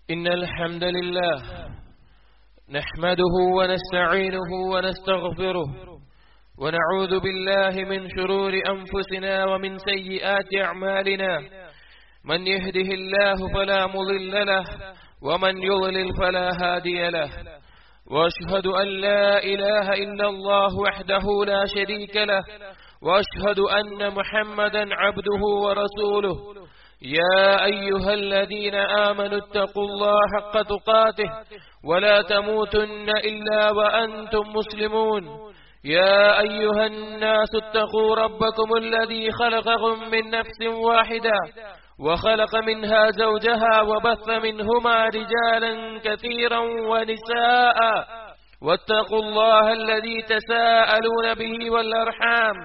إن الحمد لله نحمده ونستعينه ونستغفره ونعوذ بالله من شرور أنفسنا ومن سيئات أعمالنا من يهده الله فلا مضل له ومن يضلل فلا هادي له واشهد أن لا إله إلا الله وحده لا شريك له واشهد أن محمدا عبده ورسوله يا أيها الذين آمنوا اتقوا الله حق تقاته ولا تموتن إلا وأنتم مسلمون يا أيها الناس اتقوا ربكم الذي خلقكم من نفس واحدة وخلق منها زوجها وبث منهما رجالا كثيرا ونساء واتقوا الله الذي تساءلون به والأرحام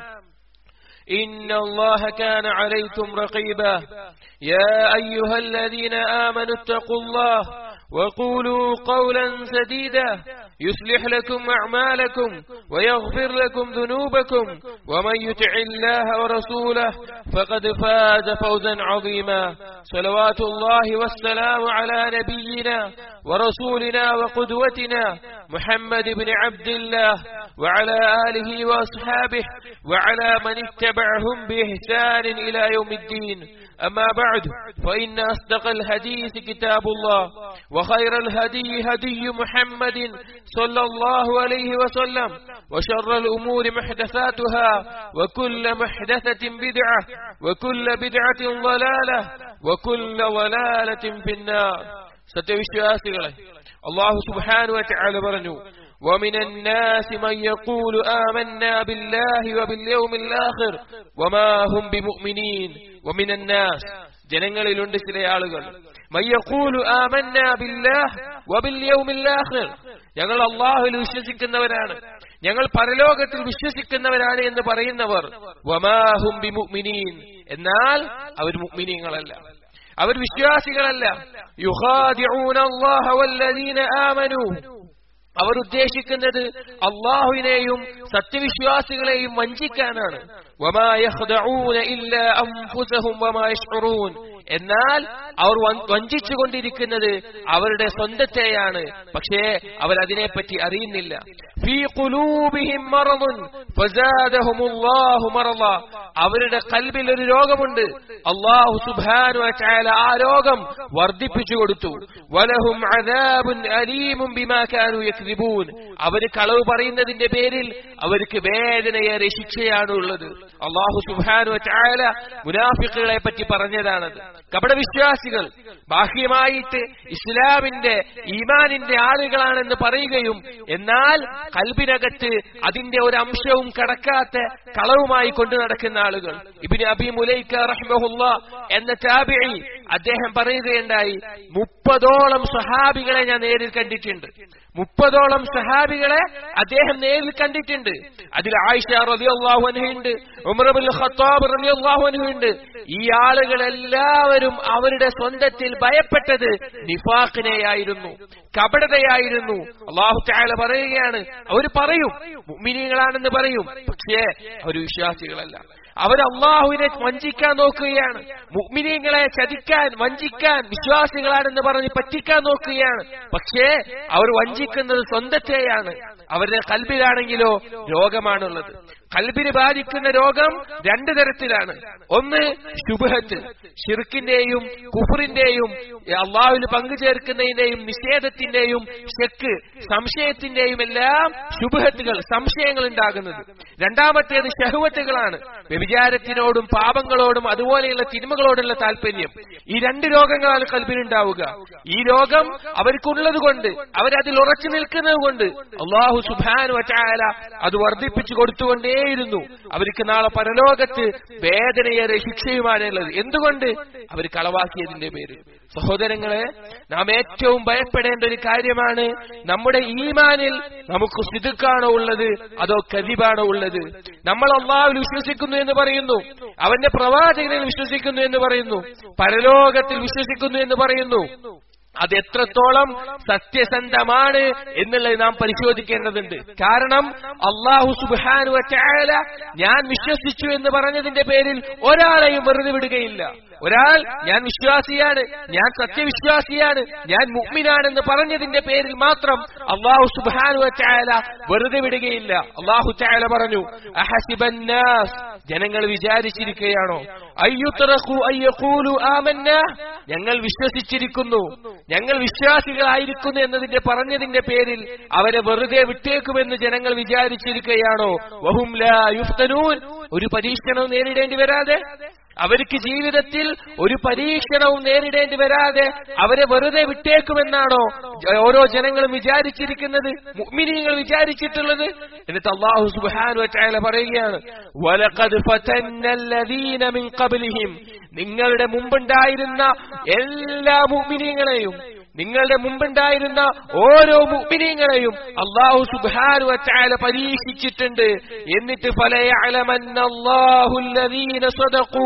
إن الله كان عليكم رقيبا يا أيها الذين آمنوا اتقوا الله وقولوا قولا سديدا يصلح لكم أعمالكم ويغفر لكم ذنوبكم ومن يطع الله ورسوله فقد فاز فوزا عظيما صلوات الله والسلام على نبينا ورسولنا وقدوتنا محمد بن عبد الله وعلى آله وأصحابه وعلى من اتبعهم بإحسان إلى يوم الدين أما بعد فإن أصدق الحديث كتاب الله وخير الهدي هدي محمد صلى الله عليه وسلم وشر الأمور محدثاتها وكل محدثة بدعة وكل بدعة ضلالة وكل ضلالة في النار സത്യവിശ്വാസികളെ അള്ളാഹു സുബ്ഹാനഹു വതആല പറഞ്ഞു ومن الناس من يقول آمنا بالله وباليوم الآخر وما هم بمؤمنين ومن الناس ജനങ്ങളിലുണ്ട് ചില ആളുകൾ മയ്യഖൂലു ആമന്നാ ബില്ലാഹ് വബിൽയൗമിൽ ആഖിർ ഞങ്ങൾ അല്ലാഹുവിൽ വിശ്വസിക്കുന്നവരാണ് ഞങ്ങൾ പരലോകത്തിൽ വിശ്വസിക്കുന്നവരാണ് എന്ന് പറയുന്നവർ വമാഹും ബിമുഅ്മിനീൻ എന്നാൽ അവർ മുഅ്മിനീങ്ങളല്ല അവർ വിശ്വാസികളല്ല യുഖാദിഊന അല്ലാഹ വല്ലദീന ആമനൂ അവർ ഉദ്ദേശിക്കുന്നത് അള്ളാഹുവിനെയും സത്യവിശ്വാസികളെയും വഞ്ചിക്കാനാണ് എന്നാൽ അവർ വഞ്ചിച്ചുകൊണ്ടിരിക്കുന്നത് അവരുടെ സ്വന്തത്തെയാണ് പക്ഷേ അവരതിനെപ്പറ്റി അറിയുന്നില്ല അവരുടെ കൽബിൽ ഒരു രോഗമുണ്ട് അള്ളാഹു സുബാനു ആ രോഗം വർദ്ധിപ്പിച്ചു കൊടുത്തു വലഹും അലീമും ബിമാക്കാനു യക്തിബൂൻ അവര് കളവ് പറയുന്നതിന്റെ പേരിൽ അവർക്ക് വേദനയേറെ ശിക്ഷയാണ് ഉള്ളത് അള്ളാഹു സുബാനു ചായാല മുനാഫിക്കുകളെ പറ്റി പറഞ്ഞതാണത് കപടവിശ്വാസികൾ ബാഹ്യമായിട്ട് ഇസ്ലാമിന്റെ ഈമാനിന്റെ ആളുകളാണെന്ന് പറയുകയും എന്നാൽ കൽബിനകത്ത് അതിന്റെ ഒരു അംശവും കടക്കാത്ത കളവുമായി കൊണ്ടു നടക്കുന്ന ആളുകൾ ഇബിന് അബി മുലൈക്ക റഹ്മഹുല്ല എന്ന താബിഴി അദ്ദേഹം പറയുകയുണ്ടായി മുപ്പതോളം സഹാബികളെ ഞാൻ നേരിൽ കണ്ടിട്ടുണ്ട് മുപ്പതോളം സഹാബികളെ അദ്ദേഹം നേരിൽ കണ്ടിട്ടുണ്ട് അതിൽ ആയിഷ റളിയല്ലാഹു അൻഹയുണ്ട് ഉമർ ഇബ്നുൽ ഖത്താബ് റളിയല്ലാഹു അൻഹയുണ്ട് ഈ ആളുകൾ എല്ലാവരും അവരുടെ സ്വന്തത്തിൽ ഭയപ്പെട്ടത് നിഫാഖിനെയായിരുന്നു കപടതയായിരുന്നു അള്ളാഹു ചായാല പറയുകയാണ് അവർ പറയും മുഅ്മിനീങ്ങളാണെന്ന് പറയും പക്ഷേ അവർ വിശ്വാസികളല്ല അവർ അള്ളാഹുവിനെ വഞ്ചിക്കാൻ നോക്കുകയാണ് മുഗ്മിനീങ്ങളെ ചതിക്കാൻ വഞ്ചിക്കാൻ വിശ്വാസികളാണെന്ന് പറഞ്ഞ് പറ്റിക്കാൻ നോക്കുകയാണ് പക്ഷേ അവർ വഞ്ചിക്കുന്നത് സ്വന്തത്തെയാണ് അവരുടെ കൽബിലാണെങ്കിലോ രോഗമാണുള്ളത് കൽബിന് ബാധിക്കുന്ന രോഗം രണ്ടു തരത്തിലാണ് ഒന്ന് ശുഭഹത്ത് ഷിർക്കിന്റെയും കുഫറിന്റെയും അള്ളാഹുവിന് പങ്കുചേർക്കുന്നതിന്റെയും നിഷേധത്തിന്റെയും ശക്ക് സംശയത്തിന്റെയും എല്ലാം ശുഭഹത്തുകൾ സംശയങ്ങൾ ഉണ്ടാകുന്നത് രണ്ടാമത്തേത് ഷഹുവത്തുകളാണ് വ്യഭിചാരത്തിനോടും പാപങ്ങളോടും അതുപോലെയുള്ള തിന്മകളോടുള്ള താല്പര്യം ഈ രണ്ട് രോഗങ്ങളാണ് കൽബിനുണ്ടാവുക ഈ രോഗം അവർക്കുള്ളത് കൊണ്ട് അവരതിൽ ഉറച്ചു നിൽക്കുന്നത് കൊണ്ട് അള്ളാഹു സുബാനു വറ്റായാല അത് വർദ്ധിപ്പിച്ചു കൊടുത്തുകൊണ്ടേയിരുന്നു അവർക്ക് നാളെ പരലോകത്ത് വേദനയേറെ ശിക്ഷയുമാണുള്ളത് എന്തുകൊണ്ട് അവർ കളവാക്കിയതിന്റെ പേര് സഹോദരങ്ങളെ നാം ഏറ്റവും ഭയപ്പെടേണ്ട ഒരു കാര്യമാണ് നമ്മുടെ ഈമാനിൽ നമുക്ക് സിതുക്കാണോ ഉള്ളത് അതോ കതിബാണോ ഉള്ളത് നമ്മൾ അള്ളാഹുൽ വിശ്വസിക്കുന്നു എന്ന് പറയുന്നു അവന്റെ പ്രവാചകനിൽ വിശ്വസിക്കുന്നു എന്ന് പറയുന്നു പരലോകത്തിൽ വിശ്വസിക്കുന്നു എന്ന് പറയുന്നു അത് എത്രത്തോളം സത്യസന്ധമാണ് എന്നുള്ളത് നാം പരിശോധിക്കേണ്ടതുണ്ട് കാരണം അള്ളാഹു സുബാനു ചായാല ഞാൻ വിശ്വസിച്ചു എന്ന് പറഞ്ഞതിന്റെ പേരിൽ ഒരാളെയും വെറുതെ വിടുകയില്ല ഒരാൾ ഞാൻ വിശ്വാസിയാണ് ഞാൻ സത്യവിശ്വാസിയാണ് ഞാൻ മുഗ്മിനാണെന്ന് പറഞ്ഞതിന്റെ പേരിൽ മാത്രം അള്ളാഹു സുബാനു ചായാല വെറുതെ വിടുകയില്ല അള്ളാഹു ചായാല പറഞ്ഞു അഹസിബന്നാസ് ജനങ്ങൾ വിചാരിച്ചിരിക്കുകയാണോ അയ്യുത്തറക്കു അയ്യക്കൂലു ആമന്ന ഞങ്ങൾ വിശ്വസിച്ചിരിക്കുന്നു ഞങ്ങൾ വിശ്വാസികളായിരിക്കുന്നു എന്നതിന്റെ പറഞ്ഞതിന്റെ പേരിൽ അവരെ വെറുതെ വിട്ടേക്കുമെന്ന് ജനങ്ങൾ വിചാരിച്ചിരിക്കുകയാണോ വഹും ലാ യുഫ്തനൂൻ ഒരു പരീക്ഷണവും നേരിടേണ്ടി വരാതെ അവർക്ക് ജീവിതത്തിൽ ഒരു പരീക്ഷണവും നേരിടേണ്ടി വരാതെ അവരെ വെറുതെ വിട്ടേക്കുമെന്നാണോ ഓരോ ജനങ്ങളും വിചാരിച്ചിരിക്കുന്നത് മുഅ്മിനീങ്ങൾ വിചാരിച്ചിട്ടുള്ളത് എന്നിട്ട് അള്ളാഹു സുബ്ഹാനഹു വതആല പറയുകയാണ് വലഖദ് ഫതന്നല്ലദീന മിൻ ഖബ്ലിഹിം നിങ്ങളുടെ മുമ്പുണ്ടായിരുന്ന എല്ലാ മുഅ്മിനീങ്ങളെയും നിങ്ങളുടെ മുമ്പുണ്ടായിരുന്ന ഓരോ മുഅ്മിനീങ്ങളെയും അള്ളാഹു സുബ്ഹാനഹു വതആല പരീക്ഷിച്ചിട്ടുണ്ട് എന്നിട്ട് ഫലയഅലമന്നല്ലാഹുല്ലദീന സദഖു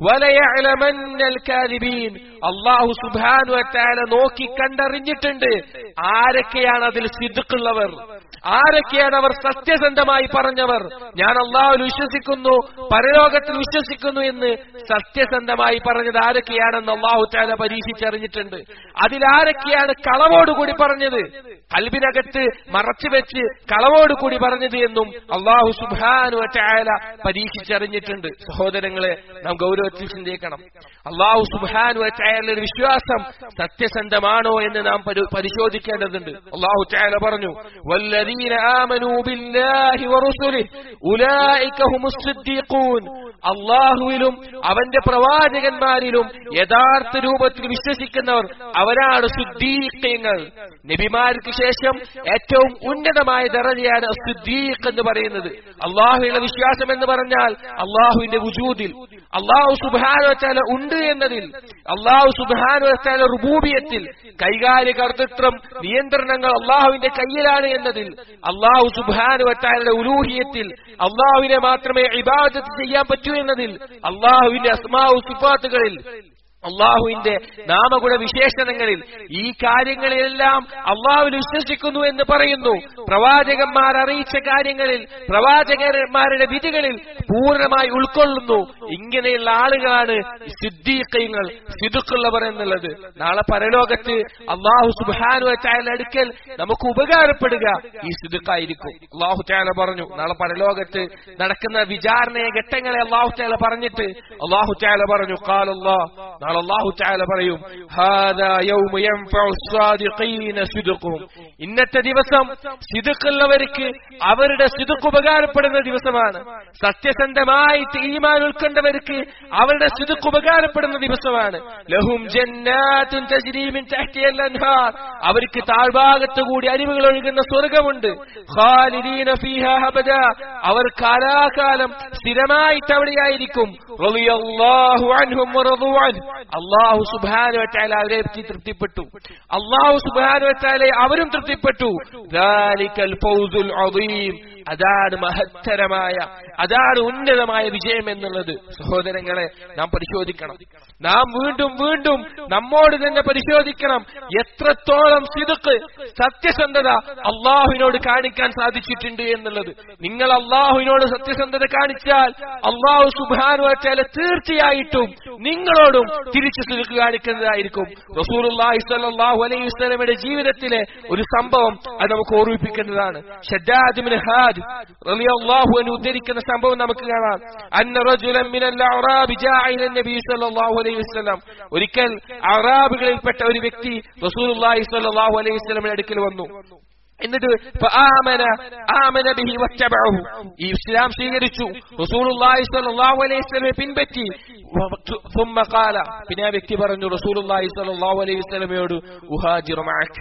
വലയഅലമന്നൽ കാദിബീൻ അള്ളാഹു സുബ്ഹാനഹു വതആല നോക്കി കണ്ടറിഞ്ഞിട്ടുണ്ട് ആരൊക്കെയാണ് അതിൽ സിദ്ഖുള്ളവർ ആരൊക്കെയാണ് അവർ സത്യസന്ധമായി പറഞ്ഞവർ ഞാൻ അള്ളാഹുൽ വിശ്വസിക്കുന്നു പരലോകത്തിൽ വിശ്വസിക്കുന്നു എന്ന് സത്യസന്ധമായി പറഞ്ഞത് ആരൊക്കെയാണെന്ന് അള്ളാഹു താല പരീക്ഷിച്ചറിഞ്ഞിട്ടുണ്ട് അതിലാരൊക്കെയാണ് കളവോടുകൂടി പറഞ്ഞത് കൽബിനകത്ത് മറച്ചു വെച്ച് കളവോടുകൂടി പറഞ്ഞത് എന്നും അള്ളാഹു സുബാനു ചായാല പരീക്ഷിച്ചറിഞ്ഞിട്ടുണ്ട് സഹോദരങ്ങളെ നാം ഗൗരവത്തിൽ ചിന്തിക്കണം അള്ളാഹു സുബാനു ചായാലയുടെ വിശ്വാസം സത്യസന്ധമാണോ എന്ന് നാം പരി- പരിശോധിക്കേണ്ടതുണ്ട് അള്ളാഹു ചായാല പറഞ്ഞു والذين آمنوا بالله ورسله أولئك هم الصديقون അള്ളാഹുവിലും അവന്റെ പ്രവാചകന്മാരിലും യഥാർത്ഥ രൂപത്തിൽ വിശ്വസിക്കുന്നവർ അവരാണ് സുദ്ദീഖ്യങ്ങൾ നബിമാർക്ക് ശേഷം ഏറ്റവും ഉന്നതമായ ദറജയാണ് സുദ്ദീഖ് എന്ന് പറയുന്നത് അള്ളാഹുവിന്റെ വിശ്വാസം എന്ന് പറഞ്ഞാൽ അള്ളാഹുവിന്റെ വുജൂദിൽ അള്ളാഹു സുബാനുവച്ചാല ഉണ്ട് എന്നതിൽ അള്ളാഹു സുബാനുവച്ചാല റുബൂബിയത്തിൽ കൈകാര്യ കർത്തൃത്വം നിയന്ത്രണങ്ങൾ അള്ളാഹുവിന്റെ കയ്യിലാണ് എന്നതിൽ അള്ളാഹു സുബാനുവച്ചാലയുടെ ഉലൂഹിയത്തിൽ അള്ളാഹുവിനെ മാത്രമേ ഇബാദത്ത് ചെയ്യാൻ പറ്റൂ എന്നതിൽ അള്ളാഹുവിന്റെ അസ്മാവു സിഫാത്തുകളിൽ അള്ളാഹുവിന്റെ നാമഗുണ വിശേഷണങ്ങളിൽ ഈ കാര്യങ്ങളിലെല്ലാം അള്ളാഹുവിൽ വിശ്വസിക്കുന്നു എന്ന് പറയുന്നു പ്രവാചകന്മാർ അറിയിച്ച കാര്യങ്ങളിൽ പ്രവാചകന്മാരുടെ വിധികളിൽ പൂർണ്ണമായി ഉൾക്കൊള്ളുന്നു ഇങ്ങനെയുള്ള ആളുകളാണ് സിദ്ദീഖ്യങ്ങൾ സിദുക്കുള്ളവർ എന്നുള്ളത് നാളെ പരലോകത്ത് അള്ളാഹു സുബാനു ചായല അടുക്കൽ നമുക്ക് ഉപകാരപ്പെടുക ഈ സിദുക്കായിരിക്കും അള്ളാഹു ചായല പറഞ്ഞു നാളെ പരലോകത്ത് നടക്കുന്ന വിചാരണ ഘട്ടങ്ങളെ അള്ളാഹു ചായല പറഞ്ഞിട്ട് അള്ളാഹു ചായല പറഞ്ഞു കാലല്ലാ നാളെ അള്ളാഹു ചായല പറയും "ഹാദാ യൗമു യൻഫഉ സ്സാദിഖീന സിദ്ഖുഹും." ഇന്നത്തെ ദിവസം സിദുക്കുള്ളവർക്ക് അവരുടെ സിദുക്ക് ഉപകാരപ്പെടുന്ന ദിവസമാണ് സത്യസന്ധമായി ഈമാൻ ഉൾക്കൊണ്ടവർക്ക് അവരുടെ സിദുക്ക് ഉപകാരപ്പെടുന്ന ദിവസമാണ് ലഹും ജന്നാത്തുൻ തജ്രീ മിൻ തഹ്തിഹൽ അൻഹാർ അവർക്ക് താഴ്ഭാഗത്ത് കൂടി അരുവികൾ ഒഴുകുന്ന സ്വർഗമുണ്ട് ഖാലിദീന ഫീഹാ അബദ അവർ കാലാകാലം സ്ഥിരമായിട്ട് അവിടെയായിരിക്കും റളിയല്ലാഹു അൻഹും വറദു അൻഹു അള്ളാഹു സുബ്ഹാനഹു വതആല അവരെ പറ്റി തൃപ്തിപ്പെട്ടു അള്ളാഹു സുബ്ഹാനഹു വതആല അവരും തൃപ്തിപ്പെട്ടു ദാലിക്കൽ ഫൗസുൽ അദീം അതാണ് മഹത്തരമായ അതാണ് ഉന്നതമായ വിജയം എന്നുള്ളത് സഹോദരങ്ങളെ നാം പരിശോധിക്കണം നാം വീണ്ടും വീണ്ടും നമ്മോട് തന്നെ പരിശോധിക്കണം എത്രത്തോളം സിതുക്ക് സത്യസന്ധത അള്ളാഹുവിനോട് കാണിക്കാൻ സാധിച്ചിട്ടുണ്ട് എന്നുള്ളത് നിങ്ങൾ അള്ളാഹുവിനോട് സത്യസന്ധത കാണിച്ചാൽ അള്ളാഹു സുബാനുവച്ചാൽ തീർച്ചയായിട്ടും നിങ്ങളോടും തിരിച്ചു സിതുക്ക് കാണിക്കുന്നതായിരിക്കും റസൂലുള്ളാഹി സ്വല്ലല്ലാഹു അലൈഹി വസല്ലമയുടെ ജീവിതത്തിലെ ഒരു സംഭവം അത് നമുക്ക് ഓർമ്മിപ്പിക്കുന്നതാണ് ഷദ്ദാദ് ഇബ്നു ഹാദ് റളിയല്ലാഹു അൻഹു ഉദ്ധരിക്കുന്ന സംഭവം നമുക്ക് കാണാം അന്ന റജുലൻ മിനൽ അഅറാബി ജാഅ ഇല നബി സ്വല്ലല്ലാഹു അലൈഹി വസല്ലം ഒരിക്കൽ അറാബികളിൽപ്പെട്ട ഒരു വ്യക്തി റസൂലുള്ളാഹി സ്വല്ലല്ലാഹു അലൈഹി വസല്ലമയുടെ അടുക്കൽ വന്നു എന്നിട്ട് ഫആമന ആമന ബിഹി വത്തബഅഹു ഈ ഇസ്ലാം സ്വീകരിച്ചു റസൂലുള്ളാഹി സ്വല്ലല്ലാഹു അലൈഹി വസല്ലമയെ പിൻപറ്റി ثم قال പിന്നെ ആ വ്യക്തി പറഞ്ഞു റസൂലുള്ളാഹി സ്വല്ലല്ലാഹു അലൈഹി വസല്ലമയോട് ഉഹാജിറു മഅക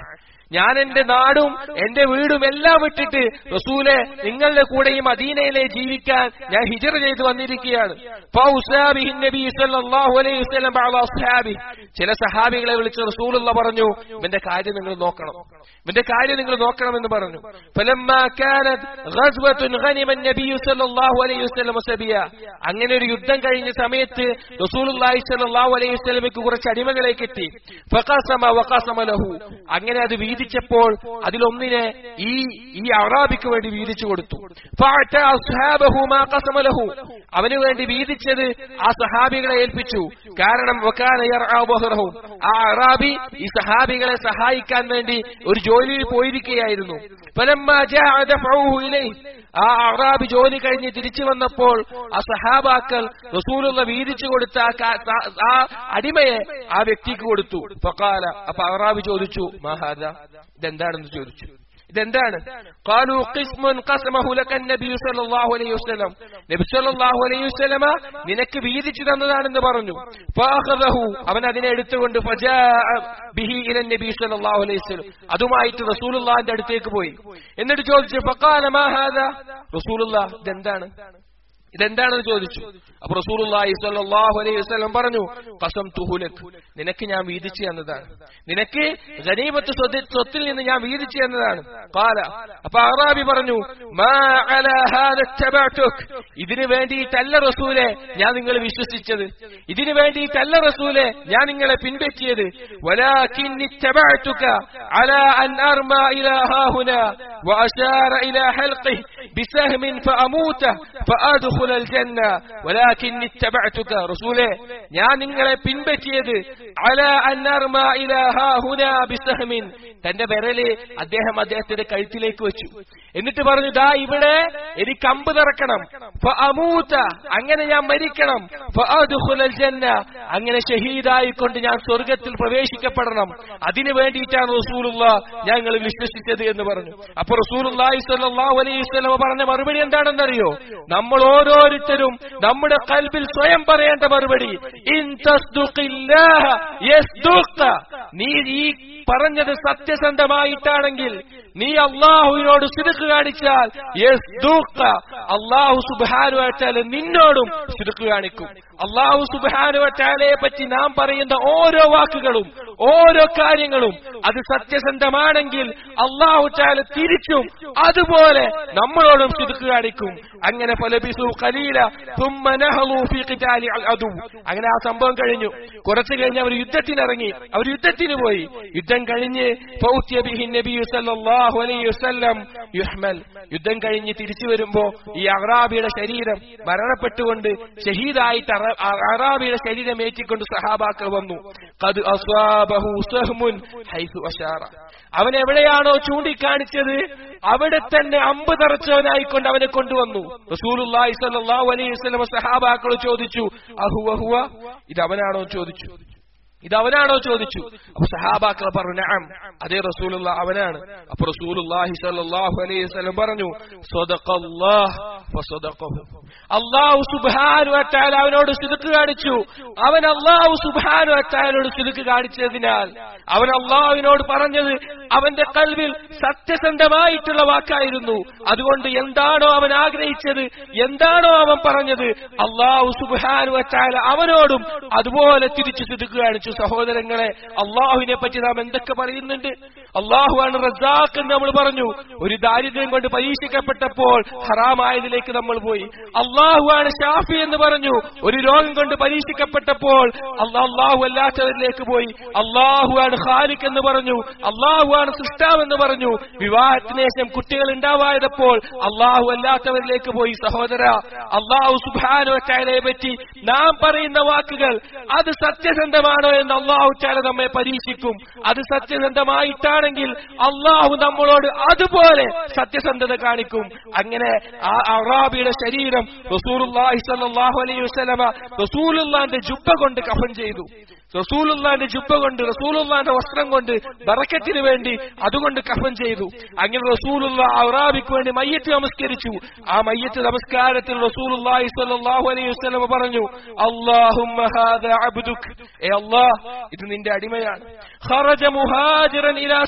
ഞാൻ എന്റെ നാടും എന്റെ വീടും എല്ലാം വിട്ടിട്ട് റസൂലെ നിങ്ങളുടെ കൂടെ ഈ മദീനയിലെ ജീവിക്കാൻ ഞാൻ ഹിജറ ചെയ്ത് വന്നിരിക്കുകയാണ് ഫൗസാബിഹിൻ നബി സല്ലല്ലാഹു അലൈഹി വസല്ലം ബഅദ അസ്ഹാബി ചില സഹാബികളെ വിളിച്ച് റസൂലുള്ള പറഞ്ഞു ഇവന്റെ കാര്യം നിങ്ങൾ നോക്കണം ഇവന്റെ കാര്യം നിങ്ങൾ നോക്കണമെന്ന് പറഞ്ഞു ഫലമ്മാ കാനത് ഗസ്വത്തുൻ ഗനിമ നബി സല്ലല്ലാഹു അലൈഹി വസല്ലം സബിയ അങ്ങനെ ഒരു യുദ്ധം കഴിഞ്ഞ സമയത്ത് റസൂലുള്ളാഹി സല്ലല്ലാഹു അലൈഹി വസല്ലമയ്ക്ക് കുറച്ച് അടിമകളെ കിട്ടി ഫഖസമ വഖസമ ലഹു അങ്ങനെ അത് വീതിച്ചപ്പോൾ അതിലൊന്നിനെ ഈ ഈ അറാബിക്ക് വേണ്ടി വീതിച്ചു കൊടുത്തു ഫഅത അസ്ഹാബഹു മാ ഖസമ ലഹു അവന് വേണ്ടി വീതിച്ചത് ആ സഹാബികളെ ഏൽപ്പിച്ചു കാരണം വകാന യർആ ബഹ്റഹു ആ അറാബി ഈ സഹാബികളെ സഹായിക്കാൻ വേണ്ടി ഒരു ജോലിയിൽ പോയിരിക്കുകയായിരുന്നു ഫലമ്മാ ജാഅ ദഫഉഹു ഇലൈഹി ആ അറാബി ജോലി കഴിഞ്ഞ് തിരിച്ചു വന്നപ്പോൾ ആ സഹാബാക്കൾ റസൂലുള്ള വീതിച്ചു കൊടുത്ത ആ കാ- ആ- ആ അടിമയെ ആ വ്യക്തിക്ക് കൊടുത്തു ഫക്കാല അപ്പൊ അറാബി ചോദിച്ചു മഹാദ ഇതെന്താണെന്ന് ചോദിച്ചു ഇതെന്താണ് قالوا قسم قسمه لك النبي صلى الله عليه وسلم നബി സല്ലല്ലാഹു അലൈഹി വസല്ലമ നിനക്ക് വീതിച്ചു തന്നതാണെന്ന് പറഞ്ഞു ഫാഖദഹു അവൻ അതിനെ എടുത്തുകൊണ്ട് ഫജാഅ ബിഹി ഇല നബി സല്ലല്ലാഹു അലൈഹി വസല്ലം അതുമായിട്ട് റസൂലുള്ളാഹിന്റെ അടുത്തേക്ക് പോയി എന്നിട്ട് ചോദിച്ചു ഫഖാല മാ ഹാദാ റസൂലുള്ളാഹ് ഇതെന്താണ് ഇതെന്താണെന്ന് ചോദിച്ചു അപ്പൊ റസൂലുള്ളാഹി സ്വല്ലല്ലാഹു അലൈഹി വസല്ലം പറഞ്ഞു കസം തുഹുലക് നിനക്ക് ഞാൻ വീതിച്ചു തന്നതാണ് നിനക്ക് ഗനീമത്ത് സ്വത്ത് സ്വത്തിൽ നിന്ന് ഞാൻ വീതിച്ചു തന്നതാണ് കാല അപ്പൊ അറാബി പറഞ്ഞു മാ അലാ ഹാദ ഇത്തബഅതുക് ഇതിനു വേണ്ടിയിട്ടല്ല റസൂലെ ഞാൻ നിങ്ങളെ വിശ്വസിച്ചത് ഇതിനു വേണ്ടിയിട്ടല്ല റസൂലെ ഞാൻ നിങ്ങളെ പിൻപറ്റിയത് വലാകിൻ ഇത്തബഅതുക അലാ അൻ അർമാ ഇലാ ഹാഹുന وأشار إلى حلقه بسهم فأموته فأدخل الجنة ولكن اتبعتك رسوله ഞാൻ നിങ്ങളെ പിൻപറ്റിയത് അല അന്നർമ ഇലാഹാ ഹുന ബിസഹമിൻ തന്റെ വിരല് അദ്ദേഹം അദ്ദേഹത്തിന്റെ കഴുത്തിലേക്ക് വെച്ചു എന്നിട്ട് പറഞ്ഞു ദാ ഇവിടെ എനിക്ക് അമ്പ് തിറക്കണം ഫഅമൂത അങ്ങനെ ഞാൻ മരിക്കണം ഫഅദ്ഖുലൽ ജന്ന അങ്ങനെ ഷഹീദായിക്കൊണ്ട് ഞാൻ സ്വർഗത്തിൽ പ്രവേശിക്കപ്പെടണം അതിനു വേണ്ടിയിട്ടാണ് റസൂലുള്ള ഞങ്ങൾ വിശ്വസിച്ചത് എന്ന് പറഞ്ഞു അപ്പൊ റസൂലുള്ളാഹി സ്വല്ലല്ലാഹു അലൈഹി വസല്ലം പറഞ്ഞ മറുപടി എന്താണെന്നറിയോ നമ്മൾ ഓരോരുത്തരും നമ്മുടെ കൽബിൽ സ്വയം പറയേണ്ട മറുപടി ഇൻ തസ്ദുഖില്ലാഹ യസ്ദുഖ നീ ഈ പറഞ്ഞത് സത്യസന്ധമായിട്ടാണെങ്കിൽ നീ അള്ളാഹുവിനോട് സിദുക്ക് കാണിച്ചാൽ യസ്ദുഖ അള്ളാഹു സുബ്ഹാനഹു വ തആല നിന്നോടും സിദുക്ക് കാണിക്കും അള്ളാഹു സുബ്ഹാനഹു വ തആലയെ പറ്റി നാം പറയുന്ന ഓരോ വാക്കുകളും ഓരോ കാര്യങ്ങളും അത് സത്യസന്ധമാണെങ്കിൽ അള്ളാഹു താല തിരിച്ചും അതുപോലെ നമ്മളോടും സിദുക്ക് കാണിക്കും അങ്ങനെ ഫലബിസു ഖലീല തുമ്മ നഹളു ഫീ ഖിതാലി അൽ അദു അങ്ങനെ ആ സംഭവം കഴിഞ്ഞു കുറച്ചു കഴിഞ്ഞ് അവർ യുദ്ധത്തിനിറങ്ങി അവർ യുദ്ധത്തിന് പോയി യുദ്ധം കഴിഞ്ഞ് ഫൗത്യ ബിഹി നബി സല്ലല്ലാഹു അലൈഹി വസല്ലം യുഹ്മൽ യുദ്ധം കഴിഞ്ഞ് തിരിച്ചു വരുമ്പോ ഈ അറാബിയുടെ ശരീരം മരണപ്പെട്ടുകൊണ്ട് ഷഹീദായിട്ട് അറ- അ- അറാബിയുടെ ശരീരം ഏറ്റിക്കൊണ്ട് സഹാബാക്കൾ വന്നു ഖദ് അസ്വാബഹു സഹ്മുൻ ഹൈസു അശാറ അവൻ എവിടെയാണോ ചൂണ്ടിക്കാണിച്ചത് അവിടെ തന്നെ അമ്പ് തറച്ചവനായിക്കൊണ്ട് അവനെ കൊണ്ടുവന്നു റസൂലുള്ളാഹി സ്വല്ലല്ലാഹു അലൈഹി വസല്ലം സഹാബാക്കൾ ചോദിച്ചു അഹുവ ഹുവ ഇത് അവനാണോ ചോദിച്ചു ഇത് അവനാണോ ചോദിച്ചു അപ്പൊ സഹാബാക്കൾ പറഞ്ഞു നഅം അതേ റസൂലുള്ള അവനാണ് അപ്പൊ റസൂലുള്ളാഹി സ്വല്ലല്ലാഹു അലൈഹി വസല്ലം പറഞ്ഞു സ്വദഖല്ലാഹ് ഫസദഖഹു അല്ലാഹു സുബ്ഹാനഹു വ തആല അവനോട് സിദ്ഖ് കാണിച്ചു അവൻ അല്ലാഹു സുബ്ഹാനഹു വ തആലയോട് സിദ്ഖ് കാണിച്ചതിനാൽ അവൻ അല്ലാഹുവിനോട് പറഞ്ഞത് അവന്റെ കൽവിൽ സത്യസന്ധമായിട്ടുള്ള വാക്കായിരുന്നു അതുകൊണ്ട് എന്താണോ അവൻ ആഗ്രഹിച്ചത് എന്താണോ അവൻ പറഞ്ഞത് അള്ളാഹു സുബാനു വച്ചാൽ അവനോടും അതുപോലെ തിരിച്ചു സിദ്ക്ക് കാണിച്ചു സഹോദരങ്ങളെ അള്ളാഹുവിനെ പറ്റി നാം എന്തൊക്കെ പറയുന്നുണ്ട് അള്ളാഹുവാണ് റസാഖ് എന്ന് നമ്മൾ പറഞ്ഞു ഒരു ദാരിദ്ര്യം കൊണ്ട് പരീക്ഷിക്കപ്പെട്ടപ്പോൾ ഹറാമായതിലേക്ക് നമ്മൾ പോയി അള്ളാഹുവാണ് ഷാഫി എന്ന് പറഞ്ഞു ഒരു രോഗം കൊണ്ട് പരീക്ഷിക്കപ്പെട്ടപ്പോൾ അള്ളാഹു അല്ലാത്തവരിലേക്ക് പോയി അള്ളാഹുവാണ് ഖാലിഖ് എന്ന് പറഞ്ഞു അള്ളാഹുവാണ് സൃഷ്ടാവ് എന്ന് പറഞ്ഞു വിവാഹത്തിന് ശേഷം കുട്ടികൾ ഉണ്ടാവായതപ്പോൾ അള്ളാഹു അല്ലാത്തവരിലേക്ക് പോയി സഹോദര അള്ളാഹു സുബാനു ചായലയെ പറ്റി നാം പറയുന്ന വാക്കുകൾ അത് സത്യസന്ധമാണോ എന്ന് അള്ളാഹു ചാല നമ്മെ പരീക്ഷിക്കും അത് സത്യസന്ധമായിട്ടാണെങ്കിൽ അള്ളാഹു നമ്മളോട് അതുപോലെ സത്യസന്ധത കാണിക്കും അങ്ങനെ ആ അറാബിയുടെ ശരീരം റസൂലുള്ളാഹി സ്വല്ലല്ലാഹു അലൈഹി വസല്ലമ റസൂലുള്ളാന്റെ ജുബ്ബ കൊണ്ട് കഫൻ ചെയ്തു റസൂലുള്ളാന്റെ ജുബ്ബ കൊണ്ട് റസൂലുള്ളാന്റെ വസ്ത്രം കൊണ്ട് ബറക്കത്തിന് വേണ്ടി അതുകൊണ്ട് കഫൻ ചെയ്തു അങ്ങനെ റസൂലുള്ള ഔറാബിക്ക് വേണ്ടി മയ്യത്ത് നമസ്കരിച്ചു ആ മയ്യത്ത് നമസ്കാരത്തിൽ റസൂലുള്ളാഹി സ്വല്ലല്ലാഹു അലൈഹി വസല്ലം പറഞ്ഞു അല്ലാഹുമ്മ ഹാദാ അബ്ദുക് ഏ അല്ലാഹ് ഇത് നിന്റെ അടിമയാണ് ഖറജ മുഹാജിറൻ ഇലാ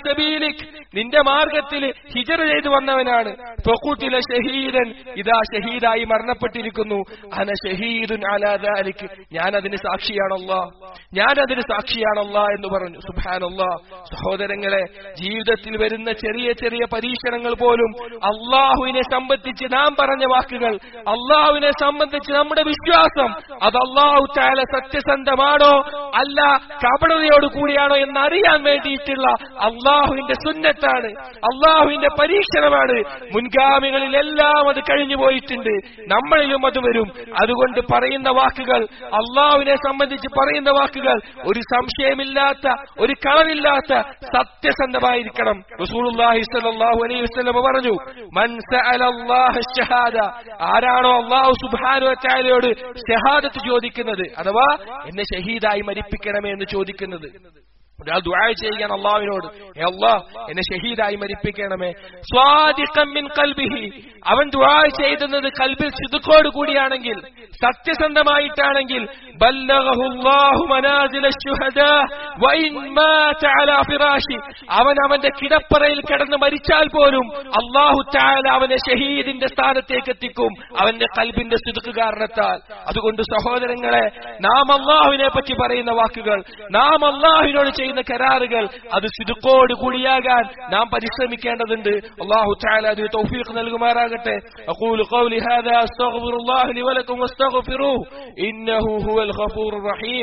സബീലിക് നിന്റെ മാർഗത്തിൽ ഹിജറ ചെയ്തു വന്നവനാണ് ഫഖുതില ഷഹീദൻ ഇതാ ഷഹീദായി മരണപ്പെട്ടിരിക്കുന്നു അന ഷഹീദുൻ അലാ ദാലിക് ഞാൻ അതിന് സാക്ഷിയാണല്ലാ ഞാൻ അതിന് സാക്ഷിയാണല്ലാ എന്ന് പറഞ്ഞു സുബ്ഹാനല്ലാ സഹോദരങ്ങളെ ജീവിതത്തിൽ വരുന്ന ചെറിയ ചെറിയ പരീക്ഷണങ്ങൾ പോലും അള്ളാഹുവിനെ സംബന്ധിച്ച് നാം പറഞ്ഞ വാക്കുകൾ അള്ളാഹുവിനെ സംബന്ധിച്ച് നമ്മുടെ വിശ്വാസം അത് അള്ളാഹു താല സത്യസന്ധമാണോ അല്ല കപടതയോട് കൂടിയാണോ എന്ന് അറിയാൻ വേണ്ടിയിട്ടുള്ള അള്ളാഹുവിന്റെ സുന്നത്താണ് അള്ളാഹുവിന്റെ പരീക്ഷണമാണ് മുൻഗാമികളിലെല്ലാം അത് കഴിഞ്ഞു പോയിട്ടുണ്ട് നമ്മളിലും അത് വരും അതുകൊണ്ട് പറയുന്ന വാക്കുകൾ അള്ളാഹുവിനെ സംബന്ധിച്ച് പറയുന്ന വാക്കുകൾ ഒരു സംശയമില്ലാത്ത ഒരു കളവില്ലാത്ത സത്യസന്ധമായിരിക്കണം റസൂലുള്ളാഹി സ്വല്ലല്ലാഹു അലൈഹി വസല്ലം പറഞ്ഞു മൻ സഅല അല്ലാഹ ഷഹാദ ആരാണോ അല്ലാഹു സുബ്ഹാനഹു വ തആലയോട് ഷഹാദത്ത് ചോദിക്കുന്നത് അഥവാ എന്നെ ഷഹീദായി മരിപ്പിക്കണമേ എന്ന് ചോദിക്കുന്നത് ഒരാൾ ദുആ ചെയ്യാൻ അള്ളാഹുവിനോട് "ഏ അല്ലാഹ് എന്നെ ഷഹീദായി മരിപ്പിക്കണമേ സ്വാദിഖം മിൻ ഖൽബിഹി അവൻ ദുആ ചെയ്യുന്നത് കൽബിൽ സിദ്ഖോട് കൂടിയാണെങ്കിൽ സത്യസന്ധമായിട്ടാണെങ്കിൽ ബല്ലഗഹു അല്ലാഹു മനാസില ശുഹദാ വഇൻ മാത അലാ ഫിറാശി അവൻ അവന്റെ കിടപ്പറയിൽ കിടന്ന് മരിച്ചാൽ പോലും അല്ലാഹു തആല അവനെ ഷഹീദിന്റെ സ്ഥാനത്തേക്ക് എത്തിക്കും അവന്റെ കൽബിന്റെ സിദ്ഖ് കാരണത്താൽ അതുകൊണ്ട് സഹോദരങ്ങളെ നാം അള്ളാഹുവിനെ പറ്റി പറയുന്ന വാക്കുകൾ നാം അള്ളാഹുവിനോട് ചെയ്യുന്ന കരാറുകൾ അത് സിദുക്കോട് കൂടിയാകാൻ നാം പരിശ്രമിക്കേണ്ടതുണ്ട് അള്ളാഹു തആല അതിന് തൗഫീഖ് നൽകുമാറാകട്ടെ അഖൂലു ഖൗലി ഹാദാ അസ്തഗ്ഫിറുല്ലാഹി ലി വലക്കും വസ്തഗ്ഫിറൂഹു ഇന്നഹു ഹുവൽ ഗഫൂറുർ റഹീം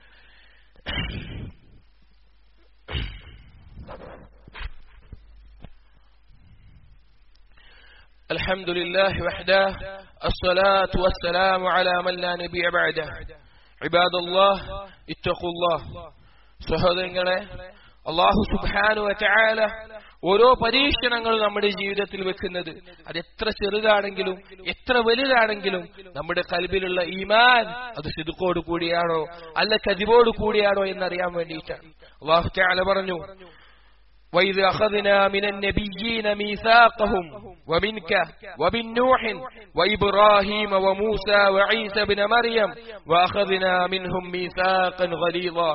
الحمد لله وحده الصلاة والسلام على من لا نبي بعده عباد الله اتقوا الله സഹോദരങ്ങളെ അള്ളാഹു സുബാനു വചാല ഓരോ പരീക്ഷണങ്ങൾ നമ്മുടെ ജീവിതത്തിൽ വെക്കുന്നത് അത് എത്ര ചെറുതാണെങ്കിലും എത്ര വലുതാണെങ്കിലും നമ്മുടെ കൽബിലുള്ള ഈമാൻ അത് സിദുക്കോട് കൂടിയാണോ അല്ല കതിവോട് കൂടിയാണോ എന്നറിയാൻ വേണ്ടിയിട്ടാണ് അള്ളാഹു ചാല പറഞ്ഞു وإذ أخذنا من النبيين ميثاقهم ومنك ومن نوح وإبراهيم وموسى وعيسى بن مريم وأخذنا منهم ميثاقا غليظا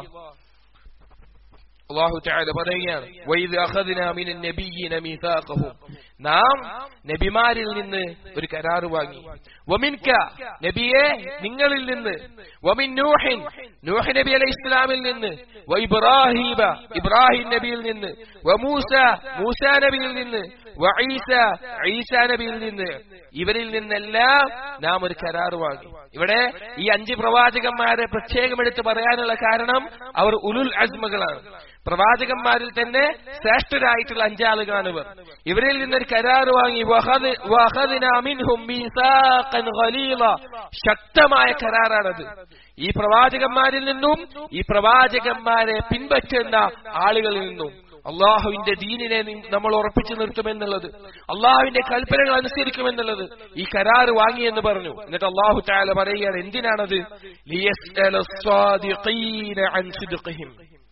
അള്ളാഹു ചാല പറയുകയാണ് വൈദ് അഖദ്ന മിനൻ നബിയ്യിന മീസാഖഹും നാം നബിമാരിൽ നിന്ന് ഒരു കരാർ വാങ്ങി വമിൻക നബിയെ നിങ്ങളിൽ നിന്ന് വമിൻ നൂഹിൻ നൂഹ് നബി അലൈഹി ഇസ്ലാമിൽ നിന്ന് വഇബ്രാഹീമ ഇബ്രാഹിം നബിയിൽ നിന്ന് വമൂസ മൂസ നബിയിൽ നിന്ന് വഈസ ഈസ നബിയിൽ നിന്ന് ഇവരിൽ നിന്നെല്ലാം നാം ഒരു കരാർ വാങ്ങി ഇവിടെ ഈ അഞ്ച് പ്രവാചകന്മാരെ പ്രത്യേകം എടുത്ത് പറയാനുള്ള കാരണം അവർ ഉലുൽ അസ്മകളാണ് പ്രവാചകന്മാരിൽ തന്നെ ശ്രേഷ്ഠരായിട്ടുള്ള അഞ്ചാളുകളാണ് ഇവർ ഇവരിൽ നിന്നൊരു കരാർ വാങ്ങി വഹദ്- വഹദ്ന മിൻഹും മീസാഖൻ ഖലീല. ശക്തമായ കരാറാണത് ഈ പ്രവാചകന്മാരിൽ നിന്നും ഈ പ്രവാചകന്മാരെ പിൻപറ്റുന്ന ആളുകളിൽ നിന്നും അള്ളാഹുവിന്റെ ദീനിനെ നി- നമ്മൾ ഉറപ്പിച്ചു നിർത്തുമെന്നുള്ളത് അള്ളാഹുവിന്റെ കൽപ്പനകൾ അനുസരിക്കുമെന്നുള്ളത് ഈ കരാർ വാങ്ങിയെന്ന് പറഞ്ഞു എന്നിട്ട് അള്ളാഹു താല പറയുകയാണ് എന്തിനാണത് ലിയസ്അല സ്വാദിഖീന അൻ സിദ്ഖിഹിം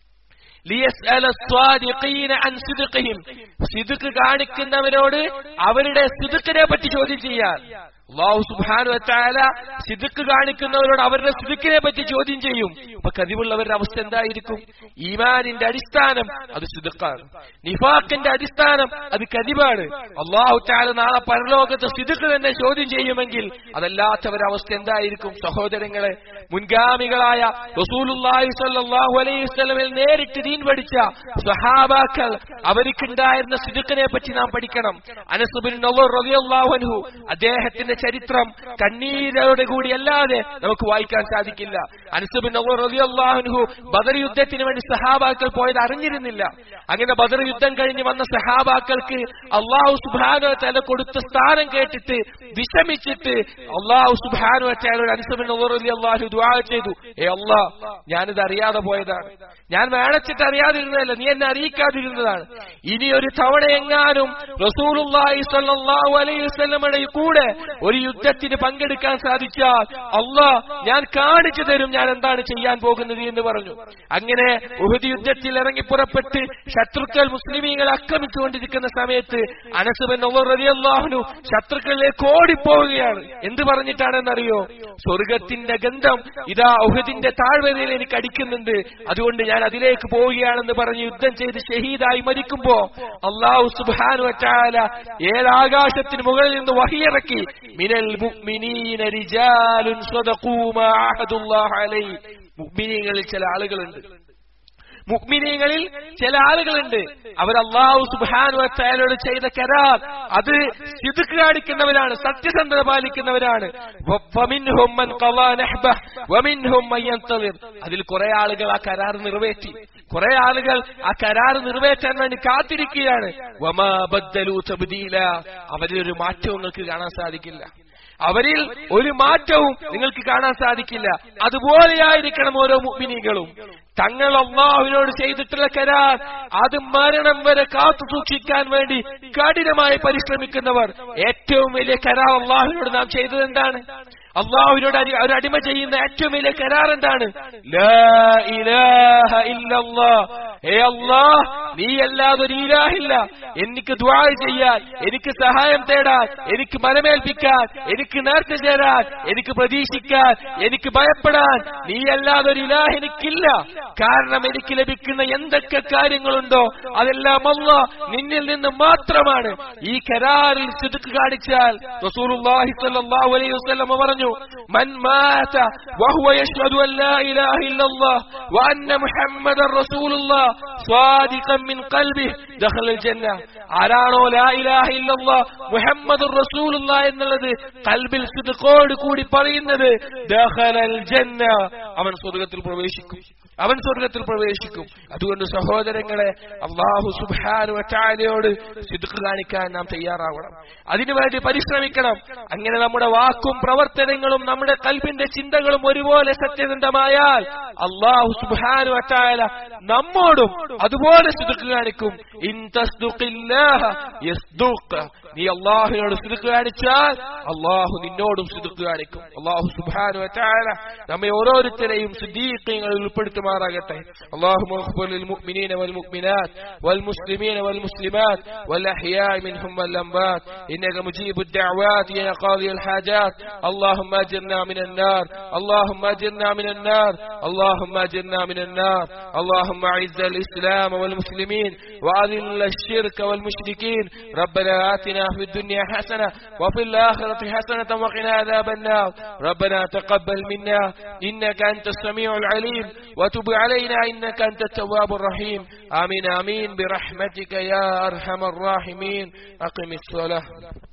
ലിയസ്അല സ്വാദിഖീന അൻ സിദ്ഖിഹിം സിദ്ഖ് കാണിക്കുന്നവരോട് അവരുടെ സിദ്ഖിനെ പറ്റി ചോദ്യം ചെയ്യാൻ അള്ളാഹു സുബ്ഹാനു വതആല സിദ്ഖ് കാണിക്കുന്നവരോട് അവരുടെ സിദ്ഖിനെ പറ്റി ചോദ്യം ചെയ്യും അപ്പൊ കതിവുള്ളവരുടെ അവസ്ഥ എന്തായിരിക്കും ഈമാനിന്റെ അടിസ്ഥാനം അത് സിദ്ഖാണ് നിഫാഖിന്റെ അടിസ്ഥാനം അത് കതിവാണ് അള്ളാഹു താല നാളെ പരലോകത്ത് സിദ്ഖ് തന്നെ ചോദ്യം ചെയ്യുമെങ്കിൽ അതല്ലാത്തവരുടെ അവസ്ഥ എന്തായിരിക്കും സഹോദരങ്ങളെ മുൻഗാമികളായ റസൂലുള്ളാഹി സ്വല്ലല്ലാഹു അലൈഹി വസല്ലമയിൽ നേരിട്ട് ദീൻ പഠിച്ച സഹാബാക്കൾ അവർക്കുണ്ടായിരുന്ന സിദ്ഖിനെ പറ്റി നാം പഠിക്കണം അനസ് ബിൻ നളർ റളിയല്ലാഹു അൻഹു അദ്ദേഹത്തിന്റെ ചരിത്രം കണ്ണീരോടെ കൂടി അല്ലാതെ നമുക്ക് വായിക്കാൻ സാധിക്കില്ല അനസ് ബിൻ നളർ റളിയല്ലാഹു അൻഹു ബദർ യുദ്ധത്തിന് വേണ്ടി സഹാബാക്കൾ പോയത് അറിഞ്ഞിരുന്നില്ല അങ്ങനെ ബദർ യുദ്ധം കഴിഞ്ഞ് വന്ന സഹാബാക്കൾക്ക് അള്ളാഹു സുബ്ഹാനഹു വതആല കൊടുത്ത സ്ഥാനം കേട്ടിട്ട് വിഷമിച്ചിട്ട് അള്ളാഹു സുബ്ഹാനഹു വതആലയുടെ അനസ് ബിൻ നളർ റളിയല്ലാഹു ദുആ ചെയ്തു ഏ അല്ലാ ഞാനിത് അറിയാതെ പോയതാണ് ഞാൻ വേണച്ചിട്ട് അറിയാതിരുന്നതല്ല നീ എന്നെ അറിയിക്കാതിരുന്നതാണ് ഇനി ഒരു തവണ എങ്ങാനും റസൂലുള്ളാഹി സ്വല്ലല്ലാഹു അലൈഹി വസല്ലമയുടെ കൂടെ ഒരു യുദ്ധത്തിന് പങ്കെടുക്കാൻ സാധിച്ചാൽ അള്ളാ ഞാൻ കാണിച്ചു തരും ഞാൻ ഞാൻ എന്താണ് ചെയ്യാൻ പോകുന്നത് എന്ന് പറഞ്ഞു അങ്ങനെ ഉഹദ് യുദ്ധത്തിൽ ഇറങ്ങി പുറപ്പെട്ട് ശത്രുക്കൾ മുസ്ലിമീങ്ങളെ ആക്രമിച്ചുകൊണ്ടിരിക്കുന്ന സമയത്ത് അനസുബൻ റതിയല്ലാഹുനു ശത്രുക്കളിലേക്ക് ഓടിപ്പോവുകയാണ് എന്ത് പറഞ്ഞിട്ടാണെന്നറിയോ സ്വർഗത്തിന്റെ ഗന്ധം ഇതാ ഉഹദിന്റെ താഴ്വരയിൽ എനിക്ക് അടിക്കുന്നുണ്ട് അതുകൊണ്ട് ഞാൻ അതിലേക്ക് പോവുകയാണെന്ന് പറഞ്ഞ് യുദ്ധം ചെയ്ത് ഷഹീദായി മരിക്കുമ്പോ അള്ളാഹു സുബാനു വറ്റാല ഏഴാകാശത്തിന് മുകളിൽ നിന്ന് വഹിയിറക്കി മിനൽ മുഅ്മിനീന റിജാലുൻ സ്വദഖൂ മാ അഹദുല്ലാഹ് അലൈഹി മുഅ്മിനീങ്ങളിൽ ചില ആളുകളുണ്ട് മുഗ്മിനീങ്ങളിൽ ചില ആളുകളുണ്ട് അവർ അള്ളാഹു സുബാനു വച്ചാലോട് ചെയ്ത കരാർ അത് സിതുക്ക് കാണിക്കുന്നവരാണ് സത്യസന്ധത പാലിക്കുന്നവരാണ് വമിൻഹും മൻ ഖളാ നഹ്ബഹ് വമിൻഹും മൻ യന്തളിർ. അതിൽ കുറെ ആളുകൾ ആ കരാർ നിറവേറ്റി കുറെ ആളുകൾ ആ കരാർ നിറവേറ്റാൻ വേണ്ടി കാത്തിരിക്കുകയാണ് വമാ ബദ്ദലു തബ്ദീല അവരിൽ ഒരു മാറ്റവും നിങ്ങൾക്ക് കാണാൻ സാധിക്കില്ല അവരിൽ ഒരു മാറ്റവും നിങ്ങൾക്ക് കാണാൻ സാധിക്കില്ല അതുപോലെയായിരിക്കണം ഓരോ മുഗ്മിനികളും തങ്ങൾ അള്ളാഹുവിനോട് ചെയ്തിട്ടുള്ള കരാർ അത് മരണം വരെ കാത്തു സൂക്ഷിക്കാൻ വേണ്ടി കഠിനമായി പരിശ്രമിക്കുന്നവർ ഏറ്റവും വലിയ കരാർ അള്ളാഹുവിനോട് നാം ചെയ്തത് എന്താണ് അള്ളാഹുവിനോട് അടി- ഒരു അടിമ ചെയ്യുന്ന ഏറ്റവും വലിയ കരാർ എന്താണ് ലാ ഇലാഹ ഇല്ലല്ലാഹ്. ഏ അള്ളാഹ് നീ അല്ലാതെ ഒരു ഇലാഹില്ല എനിക്ക് ദ്വാ ചെയ്യാൻ എനിക്ക് സഹായം തേടാൻ എനിക്ക് മനമേൽപ്പിക്കാൻ എനിക്ക് നേർച്ച ചേരാൻ എനിക്ക് പ്രതീക്ഷിക്കാൻ എനിക്ക് ഭയപ്പെടാൻ നീ അല്ലാതെ ഒരു ഇലാഹ് എനിക്കില്ല കാരണം എനിക്ക് ലഭിക്കുന്ന എന്തൊക്കെ കാര്യങ്ങളുണ്ടോ അതെല്ലാം അല്ല നിന്നിൽ നിന്ന് മാത്രമാണ് ഈ കരാറിൽ സിദ്ക്ക് കാണിച്ചാൽ റസൂലുള്ളാഹി സ്വല്ലല്ലാഹു അലൈഹി വസല്ലം പറഞ്ഞു മൻ മാത വഹുവ യശ്ഹദു അൻ ലാ ഇലാഹ ഇല്ലല്ലാഹ് വഅന്ന മുഹമ്മദർ റസൂലുള്ളാഹ് സ്വാദിഖൻ മിൻ ഖൽബിഹി ദഖലൽ ജന്ന ആരാണോ ലാ ഇലാഹ ഇല്ലല്ലാഹ് മുഹമ്മദുർ റസൂലുള്ളാഹ് എന്നുള്ളത് കൽബിൽ സിദ്ഖോട് കൂടി പറയുന്നത് ദഖലൽ ജന്ന അവൻ സ്വർഗ്ഗത്തിൽ പ്രവേശിക്കും അവൻ സ്വർഗത്തിൽ പ്രവേശിക്കും അതുകൊണ്ട് സഹോദരങ്ങളെ അള്ളാഹു സുബാനു വറ്റാലയോട് സിദ്ക്ക് കാണിക്കാൻ നാം തയ്യാറാവണം അതിനുവേണ്ടി പരിശ്രമിക്കണം അങ്ങനെ നമ്മുടെ വാക്കും പ്രവർത്തനങ്ങളും നമ്മുടെ കൽബിന്റെ ചിന്തകളും ഒരുപോലെ സത്യസന്ധമായാൽ അള്ളാഹു സുബാനു വറ്റാല നമ്മോടും അതുപോലെ സിദ്ക്ക് കാണിക്കും ഇൻ തസ്ദുഖില്ലാഹ യസ്ദുഖ്. നീ അള്ളാഹുവിനോട് സിദ്ക്ക് കാണിച്ചാൽ അള്ളാഹു നിന്നോടും സിദ്ക്ക് കാണിക്കും അള്ളാഹു സുബാനു വറ്റാല നമ്മെ ഓരോരുത്തരെയും സിദ്ദീഖീങ്ങളിൽ ഉൾപ്പെടുത്തുമാറാകട്ടെ اللهم اغفر للمؤمنين والمؤمنات والمسلمين والمسلمات والأحياء منهم والأموات إنك مجيب الدعوات يا قاضي الحاجات اللهم أجرنا من النار اللهم أجرنا من النار اللهم أجرنا من النار اللهم أعز الإسلام والمسلمين وأذل الشرك والمشركين ربنا آتنا في الدنيا حسنة وفي الآخرة حسنة وقنا عذاب النار ربنا تقبل منا إنك أنت السميع العليم وتب علينا إنك أنت التواب الرحيم آمين آمين برحمتك يا أرحم الراحمين أقم الصلاة